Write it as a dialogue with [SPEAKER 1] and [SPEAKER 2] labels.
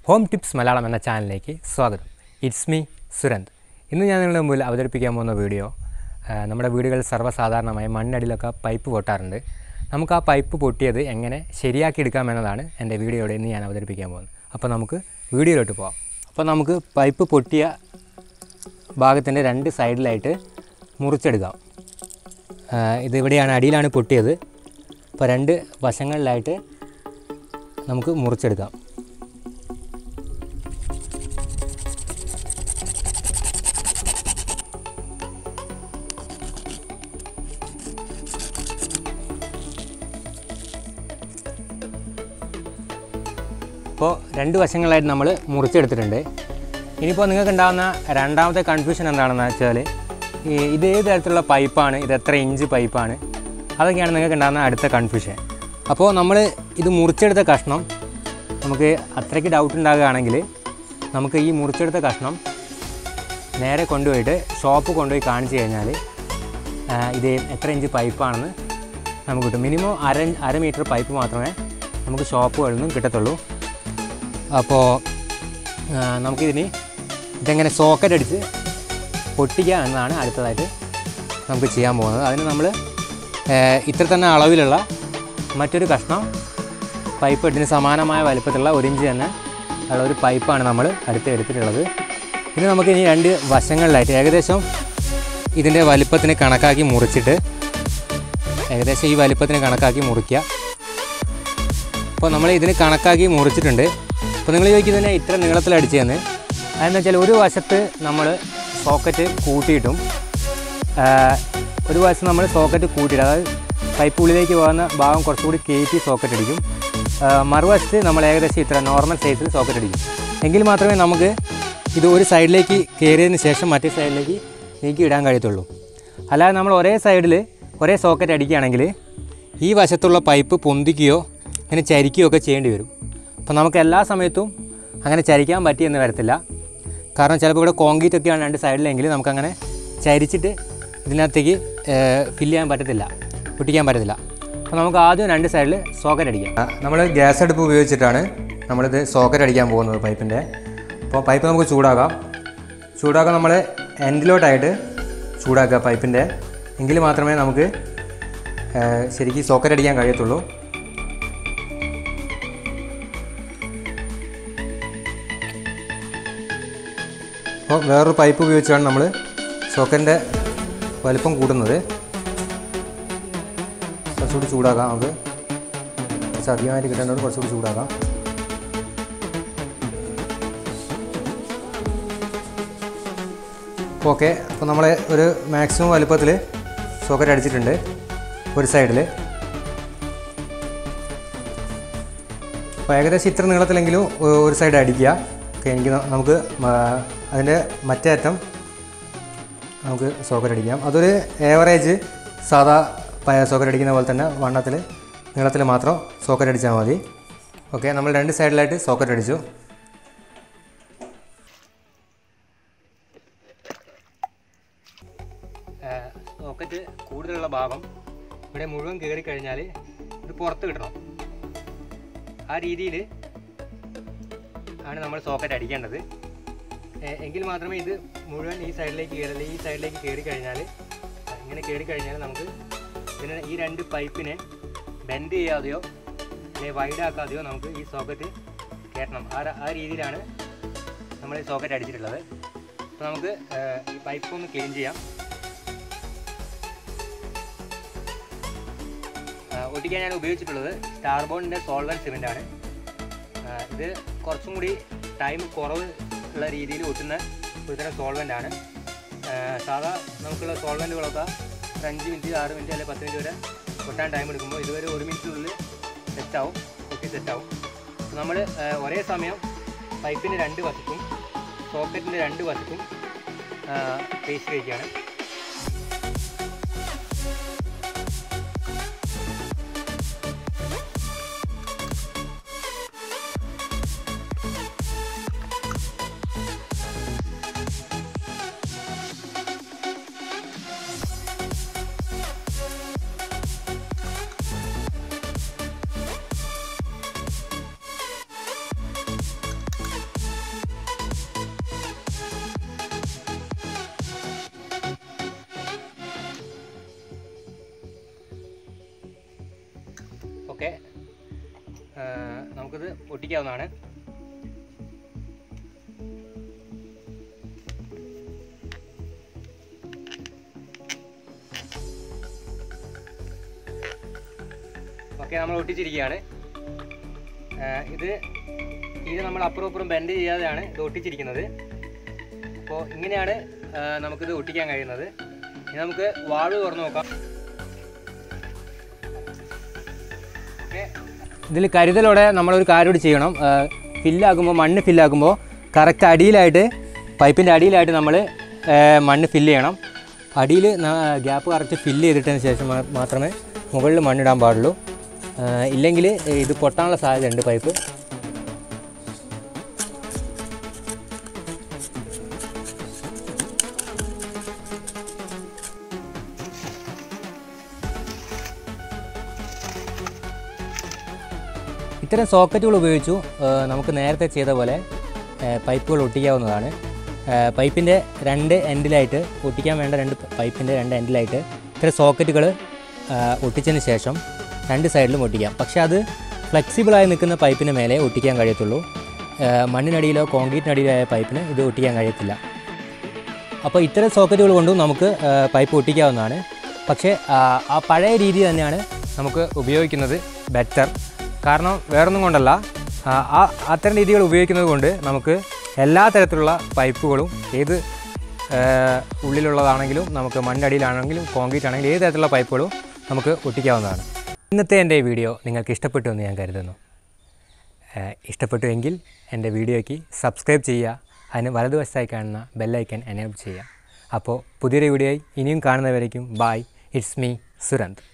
[SPEAKER 1] home tips Malayalam എന്ന ചാനലിലേക്ക് സ്വാഗതം ഇറ്റ്സ് മീ സുരന്ത് ഇന്ന് ഞാൻ നിങ്ങളുടെ മുമ്പിൽ അവതരിപ്പിക്കാൻ പോകുന്ന വീഡിയോ ആ, നമ്മുടെ വീടുകളിൽ സർവ്വസാധാരണമായി മണ്ണടിയിലൊക്കെ പൈപ്പ് പൊട്ടാറുണ്ട് നമുക്ക് ആ പൈപ്പ് പൊട്ടിയത് എങ്ങനെ ശരിയാക്കി എടുക്കാം എന്നതാണ് എൻ്റെ വീഡിയോയുടെ ഇന്ന് ഞാൻ അവതരിപ്പിക്കാൻ പോകുന്നത് അപ്പോൾ നമുക്ക് വീഡിയോയിലോട്ട് പോകാം അപ്പോൾ നമുക്ക് പൈപ്പ് പൊട്ടിയ ഭാഗത്തിൻ്റെ രണ്ട് സൈഡിലായിട്ട് മുറിച്ചെടുക്കാം ആ, ഇത് ഇവിടെയാണ് അടിയിലാണ് പൊട്ടിയത് അപ്പോൾ രണ്ട് വശങ്ങളിലായിട്ട് നമുക്ക് മുറിച്ചെടുക്കാം ഇപ്പോൾ രണ്ട് വശങ്ങളായിട്ട് നമ്മൾ മുറിച്ചെടുത്തിട്ടുണ്ട് ഇനിയിപ്പോൾ നിങ്ങൾക്ക് ഉണ്ടാകുന്ന രണ്ടാമത്തെ കൺഫ്യൂഷൻ എന്താണെന്ന് വെച്ചാൽ ഈ ഇത് ഏത് തരത്തിലുള്ള പൈപ്പാണ് ഇത് എത്ര ഇഞ്ച് പൈപ്പാണ് അതൊക്കെയാണ് നിങ്ങൾക്ക് ഉണ്ടാകുന്ന അടുത്ത കൺഫ്യൂഷൻ അപ്പോൾ നമ്മൾ ഇത് മുറിച്ചെടുത്ത കഷ്ണം നമുക്ക് അത്രയ്ക്ക് ഡൗട്ട് ഉണ്ടാകുകയാണെങ്കിൽ നമുക്ക് ഈ മുറിച്ചെടുത്ത കഷ്ണം നേരെ കൊണ്ടുപോയിട്ട് ഷോപ്പ് കൊണ്ടുപോയി കാണിച്ചു കഴിഞ്ഞാൽ ആ, ഇത് എത്ര ഇഞ്ച് പൈപ്പാണെന്ന് നമുക്ക് കിട്ടും മിനിമം അര അര മീറ്റർ പൈപ്പ് മാത്രമേ നമുക്ക് ഷോപ്പുകളിൽ നിന്നും കിട്ടത്തുള്ളൂ അപ്പോൾ ആ, നമുക്കിതിന് ഇതെങ്ങനെ സോക്കറ്റ് അടിച്ച് പൊട്ടിക്കുക എന്നതാണ് അടുത്തതായിട്ട് നമുക്ക് ചെയ്യാൻ പോകുന്നത് അതിന് നമ്മൾ ഇത്ര തന്നെ അളവിലുള്ള മറ്റൊരു കഷ്ണം പൈപ്പ് ഇതിന് സമാനമായ വലുപ്പത്തിലുള്ള ഒരു ഇഞ്ച് തന്നെ ഉള്ള ഒരു പൈപ്പാണ് നമ്മൾ അടുത്ത് എടുത്തിട്ടുള്ളത് ഇനി നമുക്ക് ഇനി രണ്ട് വശങ്ങളിലായിട്ട് ഏകദേശം ഇതിൻ്റെ വലിപ്പത്തിന് കണക്കാക്കി മുറിച്ചിട്ട് ഏകദേശം ഈ വലിപ്പത്തിന് കണക്കാക്കി മുറിക്കുക അപ്പോൾ നമ്മൾ ഇതിന് കണക്കാക്കി മുറിച്ചിട്ടുണ്ട് അപ്പോൾ നിങ്ങൾ ചോദിക്കുന്നതിന് ഇത്ര നീളത്തിൽ അടിച്ചതെന്ന് അതെന്ന് വെച്ചാൽ ഒരു വശത്ത് നമ്മൾ സോക്കറ്റ് കൂട്ടിയിട്ടും ആ, ഒരു വശത്ത് നമ്മൾ സോക്കറ്റ് കൂട്ടിയിട്ട് അതായത് പൈപ്പ് ഉള്ളിലേക്ക് പോകുന്ന ഭാഗം കുറച്ചുകൂടി കയറ്റി സോക്കറ്റ് അടിക്കും ആ, മറുവശത്ത് നമ്മൾ ഏകദേശം ഇത്ര നോർമൽ സൈസിൽ സോക്കറ്റ് അടിക്കും എങ്കിൽ മാത്രമേ നമുക്ക് ഇത് ഒരു സൈഡിലേക്ക് കയറിയതിന് ശേഷം മറ്റേ സൈഡിലേക്ക് നീക്കി ഇടാൻ കഴിയത്തുള്ളൂ അല്ലാതെ നമ്മൾ ഒരേ സൈഡിൽ ഒരേ സോക്കറ്റ് അടിക്കുകയാണെങ്കിൽ ഈ വശത്തുള്ള പൈപ്പ് പൊന്തിക്കുകയോ ഇങ്ങനെ ചരിക്കുകയോ ഒക്കെ ചെയ്യേണ്ടി വരും അപ്പോൾ നമുക്ക് എല്ലാ സമയത്തും അങ്ങനെ ചരിക്കാൻ പറ്റിയെന്ന് വരത്തില്ല കാരണം ചിലപ്പോൾ ഇവിടെ കോൺക്രീറ്റ് ഒക്കെയാണ് രണ്ട് സൈഡിലെങ്കിൽ നമുക്കങ്ങനെ ചരിച്ചിട്ട് ഇതിനകത്തേക്ക് ഫില്ല് ചെയ്യാൻ പറ്റത്തില്ല പൊട്ടിക്കാൻ പറ്റത്തില്ല അപ്പോൾ നമുക്ക് ആദ്യം രണ്ട് സൈഡിൽ സോക്കറ്റ് അടിക്കാം നമ്മൾ ഗ്യാസ് അടുപ്പ് ഉപയോഗിച്ചിട്ടാണ് നമ്മളിത് സോക്കറ്റ് അടിക്കാൻ പോകുന്നത് പൈപ്പിൻ്റെ അപ്പോൾ പൈപ്പ് നമുക്ക് ചൂടാക്കാം ചൂടാക്കാൻ നമ്മൾ എൻഡിലോട്ടായിട്ട് ചൂടാക്കുക പൈപ്പിൻ്റെ എങ്കിൽ മാത്രമേ നമുക്ക് ഏഹ്, ശരിക്കും സോക്കറ്റ് അടിക്കാൻ കഴിയത്തുള്ളൂ അപ്പോൾ വേറൊരു പൈപ്പ് ഉപയോഗിച്ചാണ് നമ്മൾ സോക്കറ്റിൻ്റെ വലിപ്പം കൂടുന്നത് കുറച്ചുകൂടി ചൂടാക്കാം നമുക്ക് കുറച്ച് അധികമായിട്ട് കിട്ടേണ്ടത് കുറച്ചുകൂടി ചൂടാക്കാം ഓക്കെ അപ്പോൾ നമ്മൾ ഒരു മാക്സിമം വലുപ്പത്തിൽ സോക്കറ്റ് അടിച്ചിട്ടുണ്ട് ഒരു സൈഡിൽ അപ്പോൾ ഏകദേശം ഇത്ര നീളത്തിലെങ്കിലും ഒ- ഒരു സൈഡ് അടിക്കുക ഓക്കെ എനിക്ക് ന- നമുക്ക് മ- അതിൻ്റെ മറ്റേ അറ്റം നമുക്ക് സോക്കറ്റ് അടിക്കാം അതൊരു ഏവറേജ് സാധാ സോക്കറ്റ് അടിക്കുന്ന പോലെ തന്നെ വണ്ണത്തിൽ നീളത്തിൽ മാത്രം സോക്കറ്റ് അടിച്ചാൽ മതി ഓക്കെ നമ്മൾ രണ്ട് സൈഡിലായിട്ട് സോക്കറ്റ് അടിച്ചു സോക്കറ്റ് കൂടുതലുള്ള ഭാഗം ഇവിടെ മുഴുവൻ കയറി കഴിഞ്ഞാൽ ഇത് പുറത്ത് കിട്ടണം ആ രീതിയിൽ ആണ് നമ്മൾ സോക്കറ്റ് അടിക്കേണ്ടത് എ- എങ്കിൽ മാത്രമേ ഇത് മുഴുവൻ ഈ സൈഡിലേക്ക് കയറില്ല ഈ സൈഡിലേക്ക് കയറി കഴിഞ്ഞാൽ ഇങ്ങനെ കയറി കഴിഞ്ഞാൽ നമുക്ക് ഇതിനെ ഈ രണ്ട് പൈപ്പിനെ ബെൻഡ് ചെയ്യാതെയോ അല്ലെങ്കിൽ വൈഡ് ആക്കാതെയോ നമുക്ക് ഈ സോക്കറ്റ് കയറ്റണം ആ ര- ആ രീതിയിലാണ് നമ്മൾ ഈ സോക്കറ്റ് അടിച്ചിട്ടുള്ളത് അപ്പോൾ നമുക്ക് ഏഹ്, ഈ പൈപ്പ് ഒന്ന് ക്ലീൻ ചെയ്യാം ആ, ഒട്ടിക്കാൻ ഞാൻ ഉപയോഗിച്ചിട്ടുള്ളത് സ്റ്റാർബോണിൻ്റെ സോൾവൻ സിമെൻ്റ് ആണ് ആ, ഇത് കുറച്ചും കൂടി ടൈം കുറവ് ഉള്ള രീതിയിൽ ഒട്ടുന്ന ഒരുതരം സോൾവൻ്റ് ആണ് ആ, സാധാ നമുക്കുള്ള സോൾവൻറ്റുകളൊക്കെ ഒരു അഞ്ച് മിനിറ്റ് ആറ് മിനിറ്റ് അല്ലെങ്കിൽ പത്ത് മിനിറ്റ് വരെ ഒട്ടാൻ ടൈം എടുക്കുമ്പോൾ ഇതുവരെ ഒരു മിനിറ്റിനുള്ളിൽ സെറ്റാവും ഒട്ടി സെറ്റാവും നമ്മൾ ഒരേ സമയം പൈപ്പിൻ്റെ രണ്ട് വശത്തും സോക്കറ്റിൻ്റെ രണ്ട് വശത്തും പേസ്റ്റ് കഴിക്കുകയാണ് ഓക്കെ നമുക്കിത് ഒട്ടിക്കാവുന്നതാണ് ഓക്കെ നമ്മൾ ഒട്ടിച്ചിരിക്കുകയാണ് ആ, ഇത് ഇത് നമ്മൾ അപ്പുറം അപ്പുറം ബെൻഡ് ചെയ്യാതെയാണ് ഇത് ഒട്ടിച്ചിരിക്കുന്നത് അപ്പോൾ ഇങ്ങനെയാണ് ആ, നമുക്കിത് ഒട്ടിക്കാൻ കഴിയുന്നത് ഇനി നമുക്ക് വാൾവ് തുറന്ന് നോക്കാം ഓക്കെ ഇതിൽ കരുതലോടെ നമ്മളൊരു കാര്യം കൂടി ചെയ്യണം ഫില്ലാക്കുമ്പോൾ മണ്ണ് ഫില്ലാക്കുമ്പോൾ കറക്റ്റ് അടിയിലായിട്ട് പൈപ്പിൻ്റെ അടിയിലായിട്ട് നമ്മൾ മണ്ണ് ഫില്ല് ചെയ്യണം അടിയിൽ ഗ്യാപ്പ് കറക്റ്റ് ഫില്ല് ചെയ്തിട്ടതിന് ശേഷം മാ- മാത്രമേ മുകളിൽ മണ്ണിടാൻ പാടുള്ളൂ ഇല്ലെങ്കിൽ ഇത് പൊട്ടാനുള്ള സാധ്യത ഉണ്ട് പൈപ്പ് ഇത്തരം സോക്കറ്റുകൾ ഉപയോഗിച്ചു ആ, നമുക്ക് നേരത്തെ ചെയ്ത പോലെ ആ, പൈപ്പുകൾ ഒട്ടിക്കാവുന്നതാണ് ആ, പൈപ്പിൻ്റെ രണ്ട് എൻഡിലായിട്ട് ഒട്ടിക്കാൻ വേണ്ട രണ്ട് പൈപ്പിൻ്റെ രണ്ട് എൻഡിലായിട്ട് ഇത്തരം സോക്കറ്റുകൾ ആ, ഒട്ടിച്ചതിന് ശേഷം രണ്ട് സൈഡിലും ഒട്ടിക്കാം പക്ഷേ അത് ഫ്ലെക്സിബിളായി നിൽക്കുന്ന പൈപ്പിന് മേലെ ഒട്ടിക്കാൻ കഴിയത്തുള്ളൂ ആ, മണ്ണിനടിയിലോ കോൺക്രീറ്റിനടിയിലോ ആയ പൈപ്പിന് ഇത് ഒട്ടിക്കാൻ കഴിയത്തില്ല അപ്പോൾ ഇത്തരം സോക്കറ്റുകൾ കൊണ്ടും നമുക്ക് ആ, പൈപ്പ് ഒട്ടിക്കാവുന്നതാണ് പക്ഷേ ആ, ആ പഴയ രീതി തന്നെയാണ് നമുക്ക് ഉപയോഗിക്കുന്നത് ബെറ്റർ കാരണം വേറൊന്നും കൊണ്ടല്ല ആ, ആ അത്തരം രീതികൾ ഉപയോഗിക്കുന്നത് കൊണ്ട് നമുക്ക് എല്ലാ തരത്തിലുള്ള പൈപ്പുകളും ഏത് ആ, ഉള്ളിലുള്ളതാണെങ്കിലും നമുക്ക് മണ്ണടിയിലാണെങ്കിലും കോൺക്രീറ്റ് ആണെങ്കിലും ഏത് തരത്തിലുള്ള പൈപ്പുകളും നമുക്ക് ഒട്ടിക്കാവുന്നതാണ് ഇന്നത്തെ എൻ്റെ ഈ വീഡിയോ നിങ്ങൾക്ക് ഇഷ്ടപ്പെട്ടു എന്ന് ഞാൻ കരുതുന്നു ഏഹ് ഇഷ്ടപ്പെട്ടുവെങ്കിൽ എൻ്റെ വീഡിയോയ്ക്ക് സബ്സ്ക്രൈബ് ചെയ്യുക അതിന് വലതുവശത്തായി കാണുന്ന ബെല്ലൈക്കൻ എനേബിൾ ചെയ്യുക അപ്പോൾ പുതിയൊരു വീഡിയോയിൽ ഇനിയും കാണുന്നവരേക്കും ബായ് ഇറ്റ്സ് മീ സുരന്ത്